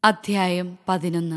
അധ്യായം പതിനൊന്ന്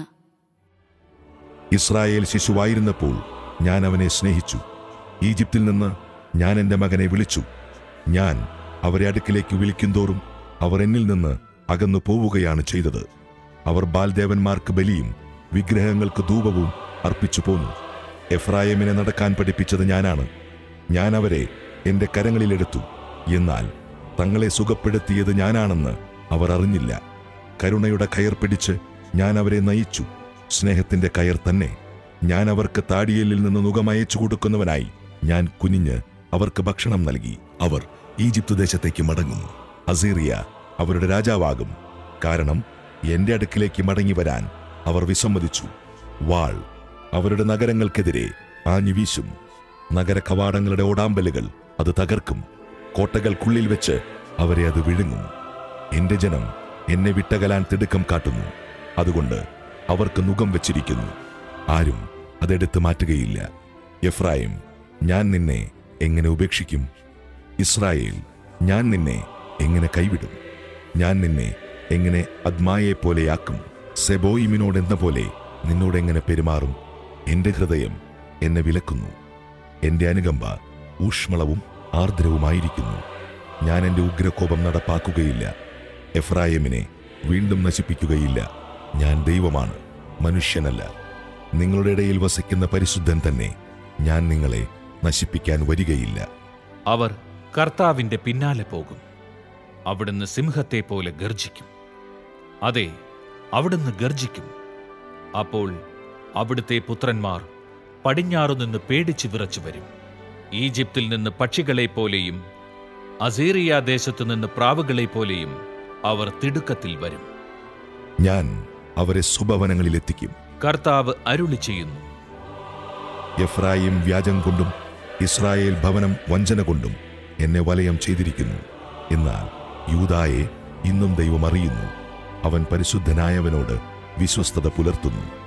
ഇസ്രായേൽ ശിശുവായിരുന്നപ്പോൾ ഞാൻ അവനെ സ്നേഹിച്ചു ഈജിപ്തിൽ നിന്ന് ഞാൻ എൻ്റെ മകനെ വിളിച്ചു ഞാൻ അവരെ അടുക്കിലേക്ക് വിളിക്കുന്തോറും അവർ എന്നിൽ നിന്ന് അകന്നു പോവുകയാണ് ചെയ്തത് അവർ ബാൽദേവന്മാർക്ക് ബലിയും വിഗ്രഹങ്ങൾക്ക് ധൂപവും അർപ്പിച്ചു പോന്നു എഫ്രായിമിനെ നടക്കാൻ പഠിപ്പിച്ചത് ഞാനാണ് ഞാൻ അവരെ എൻ്റെ കരങ്ങളിലെടുത്തു എന്നാൽ തങ്ങളെ സുഖപ്പെടുത്തിയത് ഞാനാണെന്ന് അവർ അറിഞ്ഞില്ല കരുണയുടെ കയർ പിടിച്ച് ഞാൻ അവരെ നയിച്ചു സ്നേഹത്തിന്റെ കയർ തന്നെ ഞാൻ അവർക്ക് താടിയലിൽ നിന്ന് നുകമയച്ചു കൊടുക്കുന്നവനായി ഞാൻ കുനിഞ്ഞ് അവർക്ക് ഭക്ഷണം നൽകി അവർ ഈജിപ്ത് ദേശത്തേക്ക് മടങ്ങും അസീറിയ അവരുടെ രാജാവാകും കാരണം എന്റെ അടുക്കിലേക്ക് മടങ്ങി വരാൻ അവർ വിസമ്മതിച്ചു വാൾ അവരുടെ നഗരങ്ങൾക്കെതിരെ ആഞ്ഞു വീശും നഗര കവാടങ്ങളുടെ ഓടാമ്പലുകൾ അത് തകർക്കും കോട്ടകൾക്കുള്ളിൽ വെച്ച് അവരെ അത് വിഴുങ്ങും എന്റെ ജനം എന്നെ വിട്ടകലാൻ തിടുക്കം കാട്ടുന്നു അതുകൊണ്ട് അവർക്ക് നുകം വെച്ചിരിക്കുന്നു ആരും അതെടുത്ത് മാറ്റുകയില്ല എഫ്രായിം ഞാൻ നിന്നെ എങ്ങനെ ഉപേക്ഷിക്കും ഇസ്രായേൽ ഞാൻ നിന്നെ എങ്ങനെ കൈവിടും ഞാൻ നിന്നെ എങ്ങനെ അദ്മായെ പോലെയാക്കും സെബോയിമിനോട് എന്ന പോലെ നിന്നോട് എങ്ങനെ പെരുമാറും എന്റെ ഹൃദയം എന്നെ വിലക്കുന്നു എന്റെ അനുകമ്പ ഊഷ്മളവും ആർദ്രവുമായിരിക്കുന്നു ഞാൻ എന്റെ ഉഗ്രകോപം നടപ്പാക്കുകയില്ല എഫ്രായിമിനെ വീണ്ടും നശിപ്പിക്കുകയില്ല ഞാൻ ദൈവമാണ് മനുഷ്യനല്ല നിങ്ങളുടെ ഇടയിൽ വസിക്കുന്ന പരിശുദ്ധൻ തന്നെ ഞാൻ നിങ്ങളെ നശിപ്പിക്കാൻ വരികയില്ല അവർ കർത്താവിന്റെ പിന്നാലെ പോകും അവിടുന്ന് സിംഹത്തെ പോലെ ഗർജിക്കും അതെ അവിടുന്ന് ഗർജിക്കും അപ്പോൾ അവിടുത്തെ പുത്രന്മാർ പടിഞ്ഞാറുനിന്ന് പേടിച്ചു വിറച്ചു വരും ഈജിപ്തിൽ നിന്ന് പക്ഷികളെപ്പോലെയും അസീറിയ ദേശത്തു നിന്ന് പ്രാവുകളെപ്പോലെയും അവർ തിടുക്കത്തിൽ വരും ഞാൻ അവരെ സുഭവനങ്ങളിലെത്തിക്കും കർത്താവ് അരുളി ചെയ്യുന്നു എഫ്രായിം വ്യാജം കൊണ്ടും ഇസ്രായേൽ ഭവനം വഞ്ചന കൊണ്ടും എന്നെ വലയം ചെയ്തിരിക്കുന്നു എന്നാൽ യൂദായെ ഇന്നും ദൈവം അറിയുന്നു അവൻ പരിശുദ്ധനായവനോട് വിശ്വസ്തത പുലർത്തുന്നു